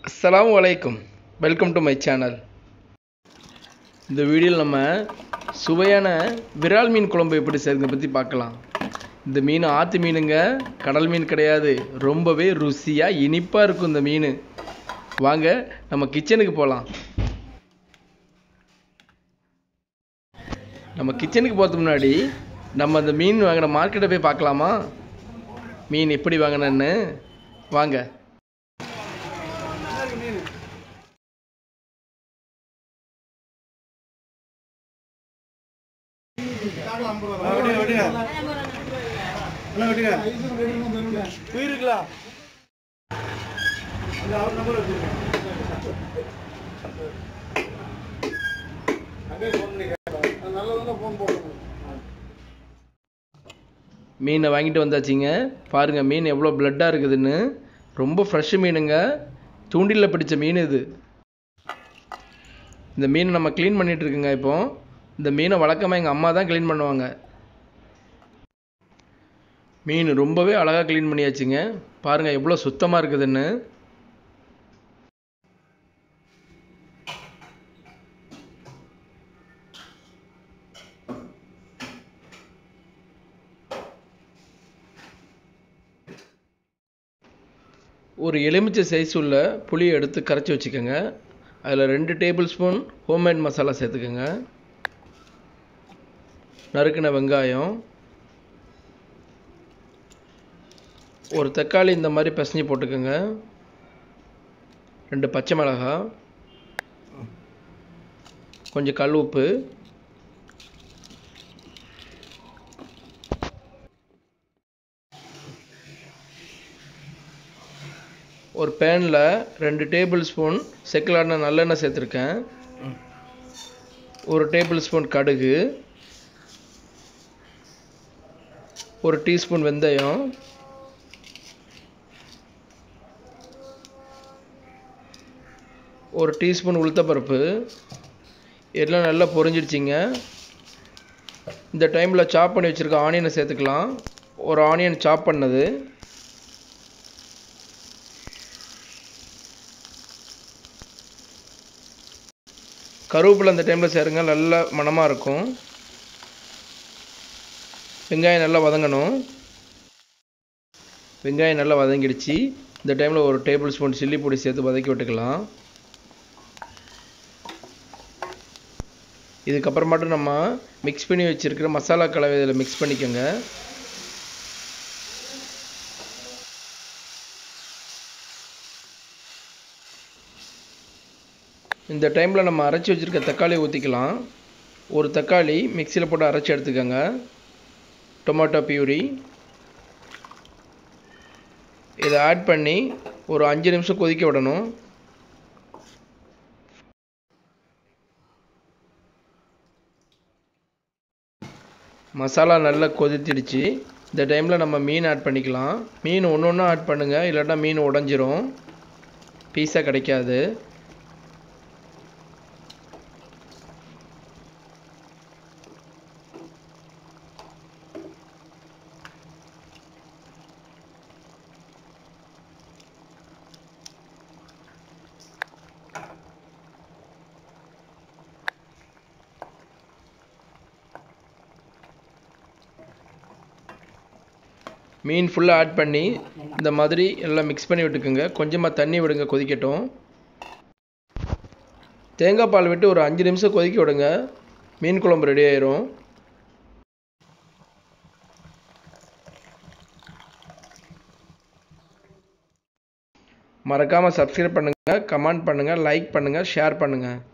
அஸ்ஸலாமு அலைக்கும் welcome to my channel இந்த வீடியோவில் நம்ம சுவையான விரால் மீன் குழம்பு எப்படி செய்யறதை பற்றி பார்க்கலாம் இந்த மீன் ஆற்று மீனுங்க கடல் மீன் கிடையாது ரொம்பவே ருசியாக இனிப்பாக இருக்கும் இந்த மீன் வாங்க நம்ம கிச்சனுக்கு போகலாம் நம்ம கிச்சனுக்கு போகிறதுக்கு முன்னாடி நம்ம அந்த மீன் வாங்கின மார்க்கெட்டை போய் பார்க்கலாமா மீன் எப்படி வாங்கினேன்னு வாங்க வெட்டுங்க, வெட்டுங்க. எல்லாம் வெட்டுங்க. உயிருங்களா? அது அவர் number வச்சிருங்க. அப்படியே phone பண்ணி கேட்கலாம். அது நல்லதுன்னா phone போடுங்க. மீனை வாங்கிட்டு வந்தாச்சுங்க பாருங்கள் மீன் எவ்வளோ பிளட்டாக இருக்குதுன்னு ரொம்ப ஃப்ரெஷ் மீனுங்க தூண்டிலில் பிடிச்ச மீன் இது இந்த மீனை நம்ம க்ளீன் பண்ணிட்டு இருக்குங்க இப்போ இந்த மீனை வழக்கமாக எங்கள் அம்மா தான் க்ளீன் பண்ணுவாங்க மீன் ரொம்பவே அழகாக க்ளீன் பண்ணியாச்சுங்க பாருங்கள் எவ்வளோ சுத்தமாக இருக்குதுன்னு ஒரு எலுமிச்சை சைஸ் உள்ள புளியை எடுத்து கரைச்சி வச்சுக்கோங்க அதில் ரெண்டு டேபிள் ஸ்பூன் ஹோம்மேட் மசாலா சேர்த்துக்கோங்க நறுக்கின வெங்காயம் ஒரு தக்காளி இந்த மாதிரி பிசைஞ்சு போட்டுக்கோங்க ரெண்டு பச்சை மிளகாய் கொஞ்சம் கல் உப்பு ஒரு பேனில் ரெண்டு டேபிள் ஸ்பூன் செக்கிலான நல்லெண்ணெய் சேர்த்துருக்கேன் ஒரு டேபிள் ஸ்பூன் கடுகு ஒரு டீஸ்பூன் வெந்தயம் ஒரு டீஸ்பூன் உளுத்தப்பருப்பு எல்லாம் நல்லா பொரிஞ்சிடுச்சிங்க இந்த டைமில் சாப் பண்ணி வச்சுருக்க ஆனியனை சேர்த்துக்கலாம் ஒரு ஆனியன் சாப் பண்ணது கருவேப்பிலை அந்த டைமில் சேருங்க நல்ல மணமாக இருக்கும் வெங்காயம் நல்லா வதங்கணும் வெங்காயம் நல்லா வதங்கிடுச்சு இந்த டைமில் ஒரு டேபிள் ஸ்பூன் சில்லி பொடி சேர்த்து வதக்கி விட்டுக்கலாம் இதுக்கப்புறமாட்டும் நம்ம மிக்ஸ் பண்ணி வச்சுருக்கிற மசாலா கலவை இதில் மிக்ஸ் பண்ணிக்கோங்க இந்த டைமில் நம்ம அரைச்சி வச்சுருக்க தக்காளி ஊற்றிக்கலாம் ஒரு தக்காளி மிக்சியில் போட்டு அரைச்சி எடுத்துக்கோங்க டொமேட்டோ பியூரி இதை ஆட் பண்ணி ஒரு அஞ்சு நிமிஷம் கொதிக்க விடணும் மசாலா நல்லா கொதிச்சிடுச்சு இந்த டைமில் நம்ம மீன் ஆட் பண்ணிக்கலாம் மீன் ஒன்று ஒன்றா ஆட் பண்ணுங்கள் இல்லாட்டா மீன் உடஞ்சிரும் பீஸாக கிடைக்காது மீன் ஃபுல்லாக ஆட் பண்ணி இந்த மாதிரி எல்லாம் மிக்ஸ் பண்ணி விட்டுக்குங்க கொஞ்சமாக தண்ணி விடுங்க கொதிக்கட்டும் தேங்காய் பால் விட்டு ஒரு அஞ்சு நிமிஷம் கொதிக்க விடுங்க மீன் குழம்பு ரெடி ஆயிரும் மறக்காமல் சப்ஸ்கிரைப் பண்ணுங்கள் கமெண்ட் பண்ணுங்கள் லைக் பண்ணுங்கள் ஷேர் பண்ணுங்கள்